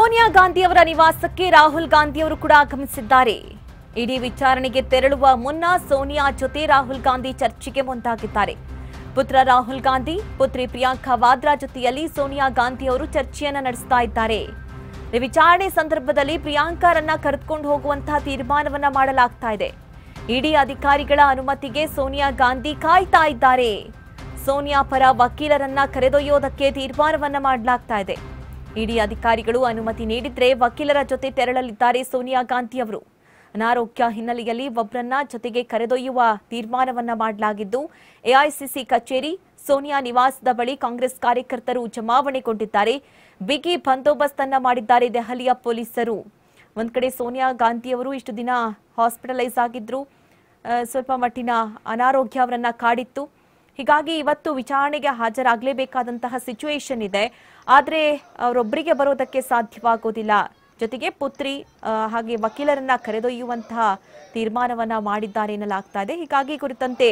ಸೋನಿಯಾ ಗಾಂಧಿಯವರ ನಿವಾಸಕ್ಕೆ ರಾಹುಲ್ ಗಾಂಧಿಯವರು ಕೂಡ ಆಗಮಿಸಿದ್ದಾರೆ ಇಡೀ ವಿಚಾರಣೆಗೆ ತೆರಳುವ ಮುನ್ನ ಸೋನಿಯಾ ಜೊತೆ ರಾಹುಲ್ ಗಾಂಧಿ ಚರ್ಚೆಗೆ ಮುಂದಾಗಿದ್ದಾರೆ ಪುತ್ರ ರಾಹುಲ್ ಗಾಂಧಿ ಪುತ್ರಿ ಪ್ರಿಯಾಂಕಾ ವಾದ್ರಾ ಜೊತೆಯಲ್ಲಿ ಸೋನಿಯಾ ಗಾಂಧಿ ಅವರು ಚರ್ಚೆಯನ್ನ ನಡೆಸ್ತಾ ಇದ್ದಾರೆ ಈ ವಿಚಾರಣೆ ಸಂದರ್ಭದಲ್ಲಿ ಪ್ರಿಯಾಂಕಾರನ್ನ ಕರೆದುಕೊಂಡು ಹೋಗುವಂತಹ ತೀರ್ಮಾನವನ್ನ ಮಾಡಲಾಗ್ತಾ ಇದೆ ಇಡಿ ಅಧಿಕಾರಿಗಳ ಅನುಮತಿಗೆ ಸೋನಿಯಾ ಗಾಂಧಿ ಕಾಯ್ತಾ ಇದ್ದಾರೆ ಸೋನಿಯಾ ಪರ ವಕೀಲರನ್ನ ಕರೆದೊಯ್ಯೋದಕ್ಕೆ ತೀರ್ಮಾನವನ್ನ ಮಾಡಲಾಗ್ತಾ ಇದೆ ಇಡಿ ಅಧಿಕಾರಿಗಳು ಅನುಮತಿ ನೀಡಿದ್ರೆ ವಕೀಲರ ಜೊತೆ ತೆರಳಲಿದ್ದಾರೆ ಸೋನಿಯಾ ಗಾಂಧಿ ಅವರು ಅನಾರೋಗ್ಯ ಹಿನ್ನೆಲೆಯಲ್ಲಿ ಒಬ್ಬರನ್ನ ಜೊತೆಗೆ ಕರೆದೊಯ್ಯುವ ತೀರ್ಮಾನವನ್ನ ಮಾಡಲಾಗಿದ್ದು ಎಐಸಿಸಿ ಕಚೇರಿ ಸೋನಿಯಾ ನಿವಾಸದ ಬಳಿ ಕಾಂಗ್ರೆಸ್ ಕಾರ್ಯಕರ್ತರು ಜಮಾವಣೆಗೊಂಡಿದ್ದಾರೆ ಬಿಗಿ ಬಂದೋಬಸ್ತ್ ಅನ್ನ ಮಾಡಿದ್ದಾರೆ ದೆಹಲಿಯ ಪೊಲೀಸರು ಒಂದ್ ಕಡೆ ಸೋನಿಯಾ ಗಾಂಧಿಯವರು ಇಷ್ಟು ದಿನ ಹಾಸ್ಪಿಟಲೈಸ್ ಆಗಿದ್ರು ಆ, ಸ್ವಲ್ಪ ಮಟ್ಟಿನ ಅನಾರೋಗ್ಯ ಅವರನ್ನ ಕಾಡಿತ್ತು ಹೀಗಾಗಿ ಇವತ್ತು ವಿಚಾರಣೆಗೆ ಹಾಜರಾಗಲೇಬೇಕಾದಂತಹ ಸಿಚುವೇಶನ್ ಇದೆ ಆದರೆ ಅವರೊಬ್ಬರಿಗೆ ಬರೋದಕ್ಕೆ ಸಾಧ್ಯವಾಗೋದಿಲ್ಲ ಜೊತೆಗೆ ಪುತ್ರಿ ಆ, ಹಾಗೆ ವಕೀಲರನ್ನ ಕರೆದೊಯ್ಯುವಂತಹ ತೀರ್ಮಾನವನ್ನ ಮಾಡಿದ್ದಾರೆ ಎನ್ನಲಾಗ್ತಾ ಇದೆ ಹೀಗಾಗಿ ಈ ಕುರಿತಂತೆ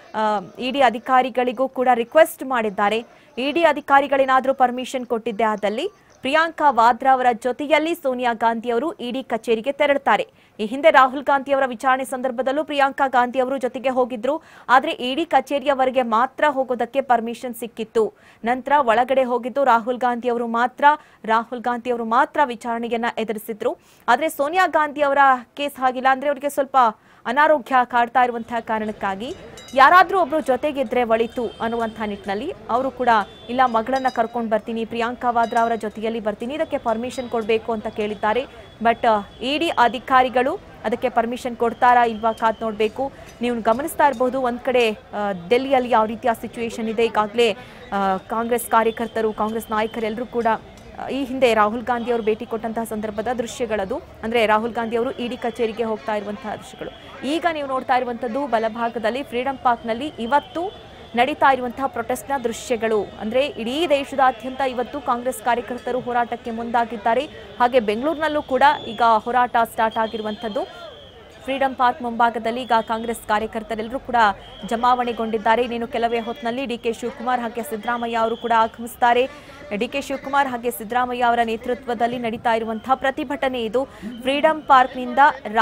ಇಡಿ ಅಧಿಕಾರಿಗಳಿಗೂ ಕೂಡ ರಿಕ್ವೆಸ್ಟ್ ಮಾಡಿದ್ದಾರೆ ಇಡಿ ಅಧಿಕಾರಿಗಳೇನಾದರೂ ಪರ್ಮಿಷನ್ ಕೊಟ್ಟಿದ್ದೆ ಆದಲ್ಲಿ ಪ್ರಿಯಾಂಕಾ ವಾದ್ರಾ ಅವರ ಜೊತೆಯಲ್ಲಿ ಸೋನಿಯಾ ಗಾಂಧಿ ಅವರು ಇಡಿ ಕಚೇರಿಗೆ ತೆರಳುತ್ತಾರೆ ಈ ಹಿಂದೆ ರಾಹುಲ್ ಗಾಂಧಿ ಅವರ ವಿಚಾರಣೆ ಸಂದರ್ಭದಲ್ಲೂ ಪ್ರಿಯಾಂಕಾ ಗಾಂಧಿ ಅವರು ಜೊತೆಗೆ ಹೋಗಿದ್ರು ಆದ್ರೆ ಇಡಿ ಕಚೇರಿಯವರೆಗೆ ಮಾತ್ರ ಹೋಗೋದಕ್ಕೆ ಪರ್ಮಿಷನ್ ಸಿಕ್ಕಿತ್ತು ನಂತರ ಒಳಗಡೆ ಹೋಗಿದ್ದು ರಾಹುಲ್ ಗಾಂಧಿ ಅವರು ಮಾತ್ರ ರಾಹುಲ್ ಗಾಂಧಿ ಅವರು ಮಾತ್ರ ವಿಚಾರಣೆಯನ್ನ ಎದುರಿಸಿದ್ರು ಆದ್ರೆ ಸೋನಿಯಾ ಗಾಂಧಿ ಅವರ ಕೇಸ್ ಹಾಗಿಲ್ಲ ಅಂದ್ರೆ ಅವರಿಗೆ ಸ್ವಲ್ಪ ಅನಾರೋಗ್ಯ ಕಾಡ್ತಾ ಇರುವಂತಹ ಕಾರಣಕ್ಕಾಗಿ ಯಾರಾದ್ರೂ ಒಬ್ರು ಜೊತೆಗಿದ್ರೆ ಒಳಿತು ಅನ್ನುವಂತಹ ನಿಟ್ಟಿನಲ್ಲಿ ಅವರು ಕೂಡ ಇಲ್ಲ ಮಗಳನ್ನ ಕರ್ಕೊಂಡು ಬರ್ತೀನಿ ಪ್ರಿಯಾಂಕಾ ವಾದ್ರಾ ಅವರ ಜೊತೆಯಲ್ಲಿ ಬರ್ತೀನಿ ಇದಕ್ಕೆ ಪರ್ಮಿಷನ್ ಕೊಡಬೇಕು ಅಂತ ಕೇಳಿದ್ದಾರೆ ಬಟ್ ಇಡಿ ಅಧಿಕಾರಿಗಳು ಅದಕ್ಕೆ ಪರ್ಮಿಷನ್ ಕೊಡ್ತಾರಾ ಇಲ್ವಾ ಕಾದ್ ನೋಡಬೇಕು ನೀವು ಗಮನಿಸ್ತಾ ಇರಬಹುದು ಒಂದ್ ಕಡೆ ಆ, ಡೆಲ್ಲಿಯಲ್ಲಿ ಯಾವ ರೀತಿಯ ಸಿಚುವೇಶನ್ ಇದೆ ಈಗಾಗಲೇ ಕಾಂಗ್ರೆಸ್ ಕಾರ್ಯಕರ್ತರು ಕಾಂಗ್ರೆಸ್ ನಾಯಕರೆಲ್ಲರೂ ಕೂಡ ಆ, ಈ ಹಿಂದೆ ರಾಹುಲ್ ಗಾಂಧಿ ಅವರು ಭೇಟಿ ಕೊಟ್ಟಂತಹ ಸಂದರ್ಭದ ದೃಶ್ಯಗಳದು ಅಂದ್ರೆ ರಾಹುಲ್ ಗಾಂಧಿ ಅವರು ಇಡಿ ಕಚೇರಿಗೆ ಹೋಗ್ತಾ ಇರುವಂತಹ ದೃಶ್ಯಗಳು ಈಗ ನೀವು ನೋಡ್ತಾ ಇರುವಂತದ್ದು ಬಲಭಾಗದಲ್ಲಿ ಫ್ರೀಡಂ ಪಾರ್ಕ್ನಲ್ಲಿ ಇವತ್ತು ನಡೀತಾ ಇರುವಂತಹ ಪ್ರೊಟೆಸ್ಟ್ನ ದೃಶ್ಯಗಳು ಅಂದ್ರೆ ಇಡೀ ದೇಶದಾದ್ಯಂತ ಇವತ್ತು ಕಾಂಗ್ರೆಸ್ ಕಾರ್ಯಕರ್ತರು ಹೋರಾಟಕ್ಕೆ ಮುಂದಾಗಿದ್ದಾರೆ ಹಾಗೆ ಬೆಂಗಳೂರಿನಲ್ಲೂ ಕೂಡ ಈಗ ಹೋರಾಟ ಸ್ಟಾರ್ಟ್ ಆಗಿರುವಂತದ್ದು ಫ್ರೀಡಂ ಪಾರ್ಕ್ ಮುಂಭಾಗದಲ್ಲಿ ಈಗ ಕಾಂಗ್ರೆಸ್ ಕಾರ್ಯಕರ್ತರೆಲ್ಲರೂ ಕೂಡ ಜಮಾವಣೆಗೊಂಡಿದ್ದಾರೆ ಇನ್ನೇನು ಕೆಲವೇ ಹೊತ್ತಿನಲ್ಲಿ ಡಿ ಕೆ ಶಿವಕುಮಾರ್ ಹಾಗೆ ಸಿದ್ದರಾಮಯ್ಯ ಅವರು ಕೂಡ ಆಗಮಿಸುತ್ತಾರೆ ಡಿ ಕೆ ಶಿವಕುಮಾರ್ ಹಾಗೆ ಸಿದ್ದರಾಮಯ್ಯ ಅವರ ನೇತೃತ್ವದಲ್ಲಿ ನಡೀತಾ ಇರುವಂತಹ ಪ್ರತಿಭಟನೆ ಇದು ಫ್ರೀಡಂ ಪಾರ್ಕ್ನಿಂದ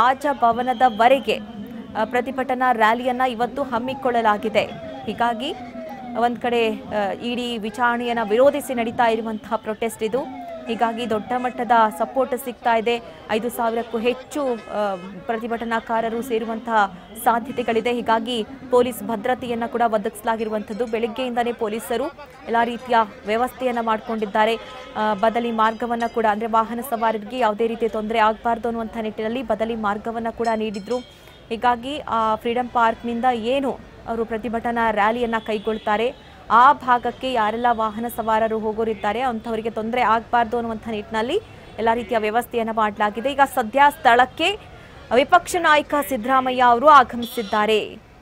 ರಾಜಭವನದವರೆಗೆ ಆ, ಪ್ರತಿಭಟನಾ ರ್ಯಾಲಿಯನ್ನ ಇವತ್ತು ಹಮ್ಮಿಕೊಳ್ಳಲಾಗಿದೆ ಹೀಗಾಗಿ ಒಂದ್ ಕಡೆ ಇಡೀ ವಿಚಾರಣೆಯನ್ನ ವಿರೋಧಿಸಿ ನಡೀತಾ ಇರುವಂತಹ ಪ್ರೊಟೆಸ್ಟ್ ಇದು ಹೀಗಾಗಿ ದೊಡ್ಡ ಮಟ್ಟದ ಸಪೋರ್ಟ್ ಸಿಗ್ತಾ ಇದೆ ಐದು ಸಾವಿರಕ್ಕೂ ಹೆಚ್ಚು ಆ, ಪ್ರತಿಭಟನಾಕಾರರು ಸೇರುವಂತಹ ಸಾಧ್ಯತೆಗಳಿದೆ ಹೀಗಾಗಿ ಪೊಲೀಸ್ ಭದ್ರತೆಯನ್ನ ಕೂಡ ಒದಗಿಸಲಾಗಿರುವಂಥದ್ದು ಬೆಳಿಗ್ಗೆಯಿಂದಲೇ ಪೊಲೀಸರು ಎಲ್ಲ ರೀತಿಯ ವ್ಯವಸ್ಥೆಯನ್ನ ಮಾಡಿಕೊಂಡಿದ್ದಾರೆ ಬದಲಿ ಮಾರ್ಗವನ್ನ ಕೂಡ ಅಂದ್ರೆ ವಾಹನ ಸವಾರರಿಗೆ ಯಾವುದೇ ರೀತಿಯ ತೊಂದರೆ ಆಗಬಾರ್ದು ಅನ್ನುವಂಥ ನಿಟ್ಟಿನಲ್ಲಿ ಬದಲಿ ಮಾರ್ಗವನ್ನ ಕೂಡ ನೀಡಿದ್ರು ಹೀಗಾಗಿ ಆ ಫ್ರೀಡಂ ಪಾರ್ಕ್ನಿಂದ ಏನು ಅವರು ಪ್ರತಿಭಟನಾ ರ್ಯಾಲಿಯನ್ನ ಕೈಗೊಳ್ತಾರೆ ಆ ಭಾಗಕ್ಕೆ ಯಾರೆಲ್ಲ ವಾಹನ ಸವಾರರು ಹೋಗೋರಿದ್ದಾರೆ ಅಂಥವರಿಗೆ ತೊಂದರೆ ಆಗಬಾರ್ದು ಅನ್ನುವಂಥ ನಿಟ್ಟಿನಲ್ಲಿ ಎಲ್ಲ ರೀತಿಯ ವ್ಯವಸ್ಥೆಯನ್ನು ಮಾಡಲಾಗಿದೆ ಈಗ ಸದ್ಯ ಸ್ಥಳಕ್ಕೆ ವಿಪಕ್ಷ ನಾಯಕ ಸಿದ್ದರಾಮಯ್ಯ ಅವರು ಆಗಮಿಸಿದ್ದಾರೆ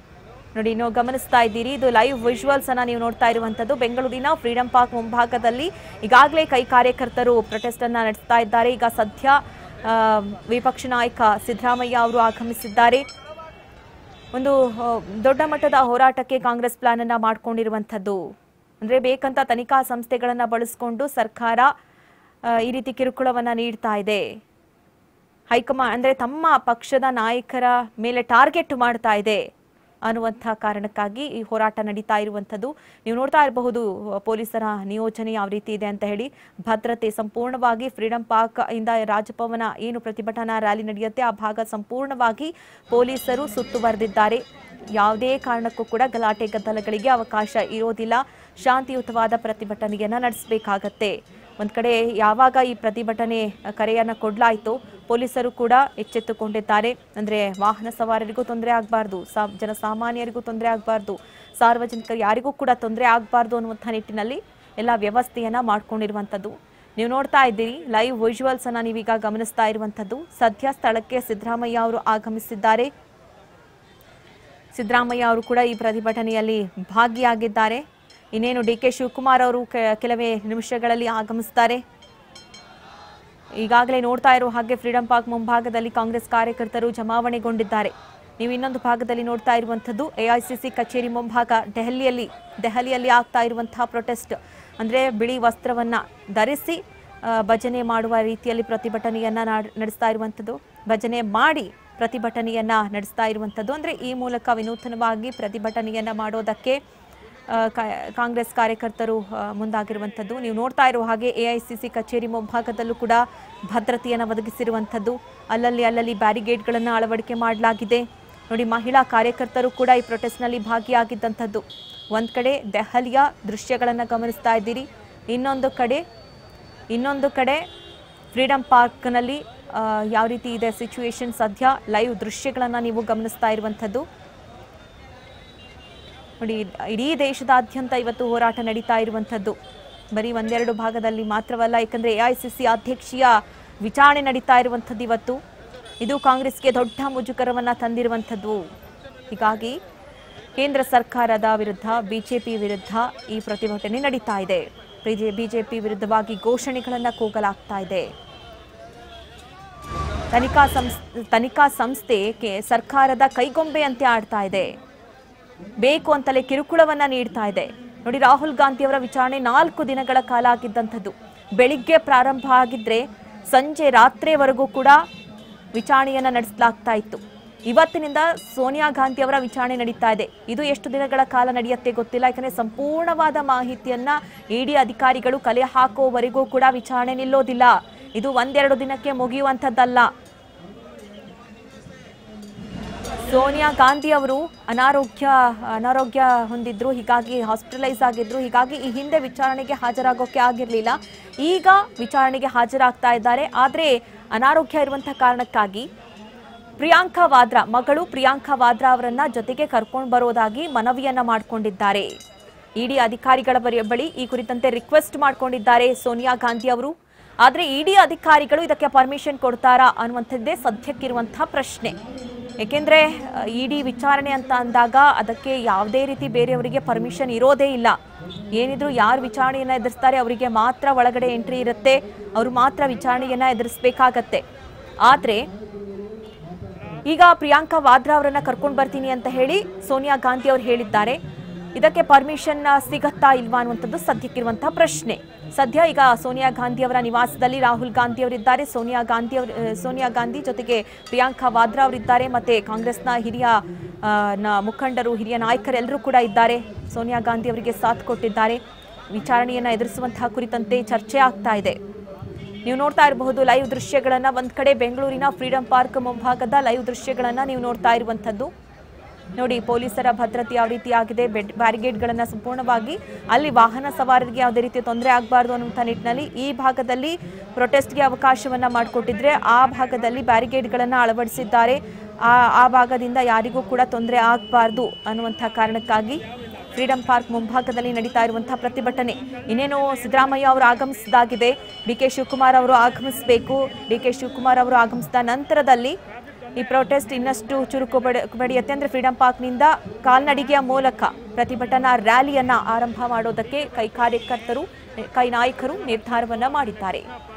ನೋಡಿ ನೀವು ಗಮನಿಸ್ತಾ ಇದ್ದೀರಿ ಇದು ಲೈವ್ ವಿಜುವಲ್ಸ್ ಅನ್ನ ನೀವು ನೋಡ್ತಾ ಇರುವಂತದ್ದು ಬೆಂಗಳೂರಿನ ಫ್ರೀಡಂ ಪಾರ್ಕ್ ಮುಂಭಾಗದಲ್ಲಿ ಈಗಾಗಲೇ ಕೈ ಕಾರ್ಯಕರ್ತರು ಪ್ರೊಟೆಸ್ಟ್ ಅನ್ನ ನಡೆಸ್ತಾ ಇದ್ದಾರೆ ಈಗ ಸದ್ಯ ಆ, ವಿಪಕ್ಷ ನಾಯಕ ಸಿದ್ದರಾಮಯ್ಯ ಅವರು ಆಗಮಿಸಿದ್ದಾರೆ ಒಂದು ಆ, ದೊಡ್ಡ ಮಟ್ಟದ ಹೋರಾಟಕ್ಕೆ ಕಾಂಗ್ರೆಸ್ ಪ್ಲಾನ್ ಅನ್ನ ಮಾಡ್ಕೊಂಡಿರುವಂಥದ್ದು ಅಂದ್ರೆ ಬೇಕಂತ ತನಿಖಾ ಸಂಸ್ಥೆಗಳನ್ನ ಬಳಸಿಕೊಂಡು ಸರ್ಕಾರ ಆ, ಈ ರೀತಿ ಕಿರುಕುಳವನ್ನ ನೀಡ್ತಾ ಇದೆ ಹೈಕಮಾಂಡ್ ಅಂದ್ರೆ ತಮ್ಮ ಪಕ್ಷದ ನಾಯಕರ ಮೇಲೆ ಟಾರ್ಗೆಟ್ ಮಾಡ್ತಾ ಇದೆ ಅನ್ನುವಂಥ ಕಾರಣಕ್ಕಾಗಿ ಈ ಹೋರಾಟ ನಡೀತಾ ಇರುವಂಥದ್ದು ನೀವು ನೋಡ್ತಾ ಇರಬಹುದು ಪೊಲೀಸರ ನಿಯೋಜನೆ ಯಾವ ರೀತಿ ಇದೆ ಅಂತ ಹೇಳಿ ಭದ್ರತೆ ಸಂಪೂರ್ಣವಾಗಿ ಫ್ರೀಡಂ ಪಾರ್ಕ್ ಇಂದ ರಾಜಭವನ ಏನು ಪ್ರತಿಭಟನಾ ರ್ಯಾಲಿ ನಡೆಯುತ್ತೆ ಆ ಭಾಗ ಸಂಪೂರ್ಣವಾಗಿ ಪೊಲೀಸರು ಸುತ್ತುವರೆದಿದ್ದಾರೆ ಯಾವುದೇ ಕಾರಣಕ್ಕೂ ಕೂಡ ಗಲಾಟೆ ಗದ್ದಲಗಳಿಗೆ ಅವಕಾಶ ಇರೋದಿಲ್ಲ ಶಾಂತಿಯುತವಾದ ಪ್ರತಿಭಟನೆಯನ್ನ ನಡೆಸಬೇಕಾಗತ್ತೆ ಒಂದ್ ಕಡೆ ಯಾವಾಗ ಈ ಪ್ರತಿಭಟನೆ ಕರೆಯನ್ನ ಕೊಡ್ಲಾಯ್ತು ಪೊಲೀಸರು ಕೂಡ ಎಚ್ಚೆತ್ತುಕೊಂಡಿದ್ದಾರೆ ಅಂದ್ರೆ ವಾಹನ ಸವಾರರಿಗೂ ತೊಂದರೆ ಆಗಬಾರ್ದು ಜನಸಾಮಾನ್ಯರಿಗೂ ತೊಂದರೆ ಆಗಬಾರ್ದು ಸಾರ್ವಜನಿಕರು ಯಾರಿಗೂ ಕೂಡ ತೊಂದರೆ ಆಗಬಾರ್ದು ಅನ್ನುವಂಥ ನಿಟ್ಟಿನಲ್ಲಿ ಎಲ್ಲ ವ್ಯವಸ್ಥೆಯನ್ನ ಮಾಡ್ಕೊಂಡಿರುವಂಥದ್ದು ನೀವು ನೋಡ್ತಾ ಇದ್ದೀರಿ ಲೈವ್ ವಿಜುವಲ್ಸ್ ಅನ್ನ ನೀವೀಗ ಗಮನಿಸ್ತಾ ಇರುವಂಥದ್ದು ಸದ್ಯ ಸ್ಥಳಕ್ಕೆ ಸಿದ್ದರಾಮಯ್ಯ ಅವರು ಆಗಮಿಸಿದ್ದಾರೆ ಸಿದ್ದರಾಮಯ್ಯ ಅವರು ಕೂಡ ಈ ಪ್ರತಿಭಟನೆಯಲ್ಲಿ ಭಾಗಿಯಾಗಿದ್ದಾರೆ ಇನ್ನೇನು ಡಿ ಕೆ ಶಿವಕುಮಾರ್ ಅವರು ಕೆ- ಕೆಲವೇ ನಿಮಿಷಗಳಲ್ಲಿ ಆಗಮಿಸ್ತಾರೆ ಈಗಾಗಲೇ ನೋಡ್ತಾ ಇರೋ ಹಾಗೆ ಫ್ರೀಡಂ ಪಾರ್ಕ್ ಮುಂಭಾಗದಲ್ಲಿ ಕಾಂಗ್ರೆಸ್ ಕಾರ್ಯಕರ್ತರು ಜಮಾವಣೆಗೊಂಡಿದ್ದಾರೆ ನೀವು ಇನ್ನೊಂದು ಭಾಗದಲ್ಲಿ ನೋಡ್ತಾ ಇರುವಂಥದ್ದು ಎಐಸಿಸಿ ಕಚೇರಿ ಮುಂಭಾಗ ದೆಹಲಿಯಲ್ಲಿ ದೆಹಲಿಯಲ್ಲಿ ಆಗ್ತಾ ಇರುವಂತಹ ಪ್ರೊಟೆಸ್ಟ್ ಅಂದ್ರೆ ಬಿಳಿ ವಸ್ತ್ರವನ್ನ ಧರಿಸಿ ಆ, ಭಜನೆ ಮಾಡುವ ರೀತಿಯಲ್ಲಿ ಪ್ರತಿಭಟನೆಯನ್ನ ನಾಡ್- ನಡೆಸ್ತಾ ಇರುವಂಥದ್ದು ಭಜನೆ ಮಾಡಿ ಪ್ರತಿಭಟನೆಯನ್ನ ನಡೆಸ್ತಾ ಇರುವಂಥದ್ದು ಅಂದರೆ ಈ ಮೂಲಕ ವಿನೂತನವಾಗಿ ಪ್ರತಿಭಟನೆಯನ್ನ ಮಾಡೋದಕ್ಕೆ ಆ, ಕಾ- ಕಾಂಗ್ರೆಸ್ ಕಾರ್ಯಕರ್ತರು ಆ, ಮುಂದಾಗಿರುವಂಥದ್ದು ನೀವು ನೋಡ್ತಾ ಇರೋ ಹಾಗೆ ಎ ಐ ಸಿ ಸಿ ಕಚೇರಿ ಮುಂಭಾಗದಲ್ಲೂ ಕೂಡ ಭದ್ರತೆಯನ್ನು ಒದಗಿಸಿರುವಂಥದ್ದು ಅಲ್ಲಲ್ಲಿ ಅಲ್ಲಲ್ಲಿ ಬ್ಯಾರಿಗೇಡ್ಗಳನ್ನು ಅಳವಡಿಕೆ ಮಾಡಲಾಗಿದೆ ನೋಡಿ ಮಹಿಳಾ ಕಾರ್ಯಕರ್ತರು ಕೂಡ ಈ ಪ್ರೊಟೆಸ್ಟ್ನಲ್ಲಿ ಭಾಗಿಯಾಗಿದ್ದಂಥದ್ದು ಒಂದು ಕಡೆ ದೆಹಲಿಯ ದೃಶ್ಯಗಳನ್ನು ಗಮನಿಸ್ತಾ ಇದ್ದೀರಿ ಇನ್ನೊಂದು ಕಡೆ ಇನ್ನೊಂದು ಕಡೆ ಫ್ರೀಡಮ್ ಪಾರ್ಕ್ನಲ್ಲಿ ಆ, ಯಾವ ರೀತಿ ಇದೆ ಸಿಚುವೇಶನ್ ಸದ್ಯ ಲೈವ್ ದೃಶ್ಯಗಳನ್ನು ನೀವು ಗಮನಿಸ್ತಾ ಇರುವಂಥದ್ದು ನೋಡಿ ಇಡೀ ದೇಶದಾದ್ಯಂತ ಇವತ್ತು ಹೋರಾಟ ನಡೀತಾ ಇರುವಂಥದ್ದು ಬರೀ ಒಂದೆರಡು ಭಾಗದಲ್ಲಿ ಮಾತ್ರವಲ್ಲ ಯಾಕಂದರೆ ಎ ಐ ಸಿ ಸಿ ಅಧ್ಯಕ್ಷೀಯ ವಿಚಾರಣೆ ನಡೀತಾ ಇರುವಂಥದ್ದು ಇವತ್ತು ಇದು ಕಾಂಗ್ರೆಸ್ಗೆ ದೊಡ್ಡ ಮುಜುಗರವನ್ನು ತಂದಿರುವಂಥದ್ದು ಹೀಗಾಗಿ ಕೇಂದ್ರ ಸರ್ಕಾರದ ವಿರುದ್ಧ ಬಿಜೆಪಿ ವಿರುದ್ಧ ಈ ಪ್ರತಿಭಟನೆ ನಡೀತಾ ಇದೆ ಬಿಜೆಪಿ ವಿರುದ್ಧವಾಗಿ ಘೋಷಣೆಗಳನ್ನು ಕೂಗಲಾಗ್ತಾ ಇದೆ ತನಿಖಾ ಸಂಸ್ ತನಿಖಾ ಸಂಸ್ಥೆ ಕೆ- ಸರ್ಕಾರದ ಕೈಗೊಂಬೆಯಂತೆ ಆಡ್ತಾ ಇದೆ ಬೇಕು ಅಂತಲೇ ಕಿರುಕುಳವನ್ನ ನೀಡ್ತಾ ಇದೆ ನೋಡಿ ರಾಹುಲ್ ಗಾಂಧಿ ಅವರ ವಿಚಾರಣೆ ನಾಲ್ಕು ದಿನಗಳ ಕಾಲ ಆಗಿದ್ದಂಥದ್ದು ಬೆಳಿಗ್ಗೆ ಪ್ರಾರಂಭ ಆಗಿದ್ರೆ ಸಂಜೆ ರಾತ್ರಿವರೆಗೂ ಕೂಡ ವಿಚಾರಣೆಯನ್ನ ನಡೆಸಲಾಗ್ತಾ ಇತ್ತು ಇವತ್ತಿನಿಂದ ಸೋನಿಯಾ ಗಾಂಧಿ ಅವರ ವಿಚಾರಣೆ ನಡೀತಾ ಇದೆ ಇದು ಎಷ್ಟು ದಿನಗಳ ಕಾಲ ನಡೆಯುತ್ತೆ ಗೊತ್ತಿಲ್ಲ ಯಾಕಂದ್ರೆ ಸಂಪೂರ್ಣವಾದ ಮಾಹಿತಿಯನ್ನ ಇಡಿ ಅಧಿಕಾರಿಗಳು ಕಲೆ ಹಾಕುವವರೆಗೂ ಕೂಡ ವಿಚಾರಣೆ ನಿಲ್ಲೋದಿಲ್ಲ ಇದು ಒಂದೆರಡು ದಿನಕ್ಕೆ ಮುಗಿಯುವಂಥದ್ದಲ್ಲ ಸೋನಿಯಾ ಗಾಂಧಿ ಅವರು ಅನಾರೋಗ್ಯ ಅನಾರೋಗ್ಯ ಹೊಂದಿದ್ರು ಹೀಗಾಗಿ ಹಾಸ್ಪಿಟಲೈಸ್ ಆಗಿದ್ರು ಹೀಗಾಗಿ ಈ ಹಿಂದೆ ವಿಚಾರಣೆಗೆ ಹಾಜರಾಗೋಕೆ ಆಗಿರಲಿಲ್ಲ ಈಗ ವಿಚಾರಣೆಗೆ ಹಾಜರಾಗ್ತಾ ಇದ್ದಾರೆ ಆದರೆ ಅನಾರೋಗ್ಯ ಇರುವಂತಹ ಕಾರಣಕ್ಕಾಗಿ ಪ್ರಿಯಾಂಕಾ ವಾದ್ರಾ ಮಗಳು ಪ್ರಿಯಾಂಕಾ ವಾದ್ರಾ ಅವರನ್ನ ಜೊತೆಗೆ ಕರ್ಕೊಂಡು ಬರೋದಾಗಿ ಮನವಿಯನ್ನ ಮಾಡಿಕೊಂಡಿದ್ದಾರೆ ಇಡಿ ಅಧಿಕಾರಿಗಳ ಬರಿ- ಬಳಿ ಈ ಕುರಿತಂತೆ ರಿಕ್ವೆಸ್ಟ್ ಮಾಡಿಕೊಂಡಿದ್ದಾರೆ ಸೋನಿಯಾ ಗಾಂಧಿ ಅವರು ಆದರೆ ಇಡಿ ಅಧಿಕಾರಿಗಳು ಇದಕ್ಕೆ ಪರ್ಮಿಷನ್ ಕೊಡ್ತಾರಾ ಅನ್ನುವಂಥದ್ದೇ ಸದ್ಯಕ್ಕಿರುವಂತಹ ಪ್ರಶ್ನೆ ಏಕೆಂದ್ರೆ ಇಡಿ ವಿಚಾರಣೆ ಅಂತ ಅಂದಾಗ ಅದಕ್ಕೆ ಯಾವುದೇ ರೀತಿ ಬೇರೆಯವರಿಗೆ ಪರ್ಮಿಷನ್ ಇರೋದೇ ಇಲ್ಲ ಏನಿದ್ರು ಯಾರು ವಿಚಾರಣೆಯನ್ನ ಎದುರಿಸ್ತಾರೆ ಅವರಿಗೆ ಮಾತ್ರ ಒಳಗಡೆ ಎಂಟ್ರಿ ಇರುತ್ತೆ ಅವರು ಮಾತ್ರ ವಿಚಾರಣೆಯನ್ನ ಎದುರಿಸಬೇಕಾಗತ್ತೆ ಆದರೆ ಈಗ ಪ್ರಿಯಾಂಕಾ ವಾದ್ರಾ ಅವರನ್ನ ಕರ್ಕೊಂಡು ಬರ್ತೀನಿ ಅಂತ ಹೇಳಿ ಸೋನಿಯಾ ಗಾಂಧಿ ಅವರು ಹೇಳಿದ್ದಾರೆ ಇದಕ್ಕೆ ಪರ್ಮಿಷನ್ ಸಿಗತ್ತಾ ಇಲ್ವಾ ಅನ್ನುವಂಥದ್ದು ಸದ್ಯಕ್ಕಿರುವಂತಹ ಪ್ರಶ್ನೆ ಸದ್ಯ ಈಗ ಸೋನಿಯಾ ಗಾಂಧಿ ಅವರ ನಿವಾಸದಲ್ಲಿ ರಾಹುಲ್ ಗಾಂಧಿ ಅವರಿದ್ದಾರೆ ಸೋನಿಯಾ ಗಾಂಧಿ ಅವರು ಸೋನಿಯಾ ಗಾಂಧಿ ಜೊತೆಗೆ ಪ್ರಿಯಾಂಕಾ ವಾದ್ರಾ ಅವರಿದ್ದಾರೆ ಮತ್ತೆ ಕಾಂಗ್ರೆಸ್ನ ಹಿರಿಯ ಆ, ನ- ಮುಖಂಡರು ಹಿರಿಯ ನಾಯಕರೆಲ್ಲರೂ ಕೂಡ ಇದ್ದಾರೆ ಸೋನಿಯಾ ಗಾಂಧಿ ಅವರಿಗೆ ಸಾಥ್ ಕೊಟ್ಟಿದ್ದಾರೆ ವಿಚಾರಣೆಯನ್ನ ಎದುರಿಸುವಂತಹ ಕುರಿತಂತೆ ಚರ್ಚೆ ಆಗ್ತಾ ಇದೆ ನೀವು ನೋಡ್ತಾ ಇರಬಹುದು ಲೈವ್ ದೃಶ್ಯಗಳನ್ನ ಒಂದ್ ಕಡೆ ಬೆಂಗಳೂರಿನ ಫ್ರೀಡಂ ಪಾರ್ಕ್ ಮುಂಭಾಗದ ಲೈವ್ ದೃಶ್ಯಗಳನ್ನ ನೀವು ನೋಡ್ತಾ ಇರುವಂತದ್ದು ನೋಡಿ ಪೊಲೀಸರ ಭದ್ರತೆ ಯಾವ ರೀತಿ ಆಗಿದೆ ಬೆಡ್ ಬ್ಯಾರಿಗೇಡ್ಗಳನ್ನ ಸಂಪೂರ್ಣವಾಗಿ ಅಲ್ಲಿ ವಾಹನ ಸವಾರರಿಗೆ ಯಾವುದೇ ರೀತಿ ತೊಂದರೆ ಆಗಬಾರ್ದು ಅನ್ನುವಂಥ ನಿಟ್ಟಿನಲ್ಲಿ ಈ ಭಾಗದಲ್ಲಿ ಪ್ರೊಟೆಸ್ಟ್ಗೆ ಅವಕಾಶವನ್ನ ಮಾಡಿಕೊಟ್ಟಿದ್ರೆ ಆ ಭಾಗದಲ್ಲಿ ಬ್ಯಾರಿಗೇಡ್ಗಳನ್ನ ಅಳವಡಿಸಿದ್ದಾರೆ ಆ ಆ ಭಾಗದಿಂದ ಯಾರಿಗೂ ಕೂಡ ತೊಂದರೆ ಆಗಬಾರ್ದು ಅನ್ನುವಂಥ ಕಾರಣಕ್ಕಾಗಿ ಫ್ರೀಡಂ ಪಾರ್ಕ್ ಮುಂಭಾಗದಲ್ಲಿ ನಡೀತಾ ಇರುವಂತಹ ಪ್ರತಿಭಟನೆ ಇನ್ನೇನು ಸಿದ್ದರಾಮಯ್ಯ ಅವರು ಆಗಮಿಸಿದಾಗಿದೆ ಡಿ ಕೆ ಶಿವಕುಮಾರ್ ಅವರು ಆಗಮಿಸಬೇಕು ಡಿ ಕೆ ಶಿವಕುಮಾರ್ ಅವರು ಆಗಮಿಸಿದ ನಂತರದಲ್ಲಿ ಈ ಪ್ರೊಟೆಸ್ಟ್ ಇನ್ನಷ್ಟು ಚುರುಕು ಪಡೆ ಪಡೆಯುತ್ತೆ ಅಂದ್ರೆ ಫ್ರೀಡಂ ಪಾರ್ಕ್ನಿಂದ ಕಾಲ್ನಡಿಗೆಯ ಮೂಲಕ ಪ್ರತಿಭಟನಾ ರ್ಯಾಲಿಯನ್ನ ಆರಂಭ ಮಾಡೋದಕ್ಕೆ ಕೈ ಕಾರ್ಯಕರ್ತರು ಕೈ ನಾಯಕರು ನಿರ್ಧಾರವನ್ನ ಮಾಡಿದ್ದಾರೆ